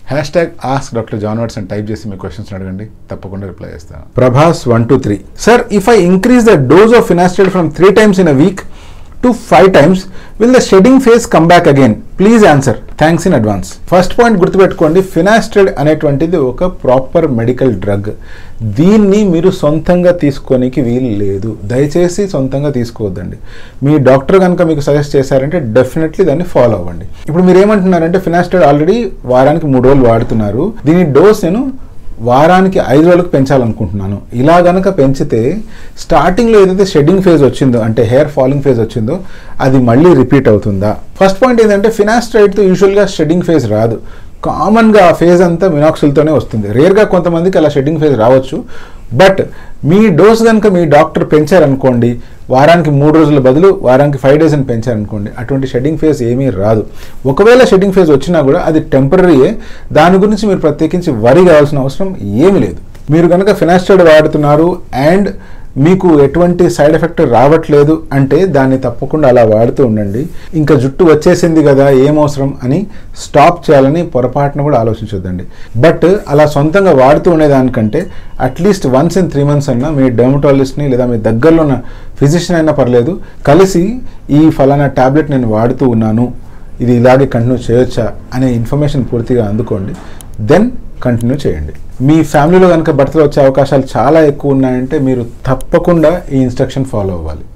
hash hashtag ask doctor John Watts అని type చేసి మీ క్వశ్చన్స్ అడగండి తప్పకుండా రిప్లై చేస్తాను Prabhas one two three sir if I increase the dose of finasteride from three times in a week to five times will the shedding phase come back again please answer thanks in advance first point గుర్తుపెట్టుకోండి finasteride అనేటువంటిది ఒక proper medical drug దీన్ని మీరు సొంతంగా తీసుకోనికి వీలు లేదు దయచేసి సొంతంగా తీసుకోవద్దండి మీ డాక్టర్ కనుక మీకు సజెస్ట్ చేశారంటే డెఫినెట్లీ దాన్ని ఫాలో అవ్వండి ఇప్పుడు మీరు ఏమంటున్నారంటే ఫినాస్టైడ్ ఆల్రెడీ వారానికి మూడు రోజులు వాడుతున్నారు దీని డోస్ నేను వారానికి ఐదు రోజులకు పెంచాలనుకుంటున్నాను ఇలా గనక పెంచితే స్టార్టింగ్లో ఏదైతే షెడ్డింగ్ ఫేజ్ వచ్చిందో అంటే హెయిర్ ఫాలింగ్ ఫేజ్ వచ్చిందో అది మళ్ళీ రిపీట్ అవుతుందా ఫస్ట్ పాయింట్ ఏంటంటే ఫినాస్ట్రైడ్తో యూజువల్గా షెడ్డింగ్ ఫేజ్ రాదు కామన్గా ఆ ఫేజ్ అంతా మినాక్సిల్తోనే వస్తుంది రేర్గా కొంతమందికి అలా షెడ్డింగ్ ఫేజ్ రావచ్చు బట్ మీ డోస్ కనుక మీ డాక్టర్ పెంచారనుకోండి వారానికి మూడు రోజుల బదులు వారానికి ఫైవ్ డేస్ అని పెంచారనుకోండి అటువంటి షెడ్డింగ్ ఫేజ్ ఏమీ రాదు ఒకవేళ షెడ్డింగ్ ఫేజ్ వచ్చినా కూడా అది టెంపరీయే దాని గురించి మీరు ప్రత్యేకించి వరి కావాల్సిన అవసరం ఏమీ లేదు మీరు కనుక ఫినాస్టైడ్ వాడుతున్నారు అండ్ మీకు ఎటువంటి సైడ్ ఎఫెక్ట్ రావట్లేదు అంటే దాన్ని తప్పకుండా అలా వాడుతూ ఉండండి ఇంకా జుట్టు వచ్చేసింది కదా ఏం అవసరం అని స్టాప్ చేయాలని పొరపాటున కూడా ఆలోచించొద్దండి బట్ అలా సొంతంగా వాడుతూ ఉండేదానికంటే at least once in three months అన్నా మీ డెర్మటాలజిస్ట్ని లేదా మీ దగ్గరలో ఉన్న ఫిజిషియన్ అయినా పర్లేదు కలిసి ఈ ఫలానా ట్యాబ్లెట్ నేను వాడుతూ ఉన్నాను ఇది ఇలాగే కంటిన్యూ చేయొచ్చా అనే ఇన్ఫర్మేషన్ పూర్తిగా అందుకోండి దెన్ కంటిన్యూ చేయండి మీ ఫ్యామిలీలో కనుక బర్త్డే వచ్చే అవకాశాలు చాలా ఎక్కువ ఉన్నాయంటే మీరు తప్పకుండా ఈ ఇన్స్ట్రక్షన్ ఫాలో అవ్వాలి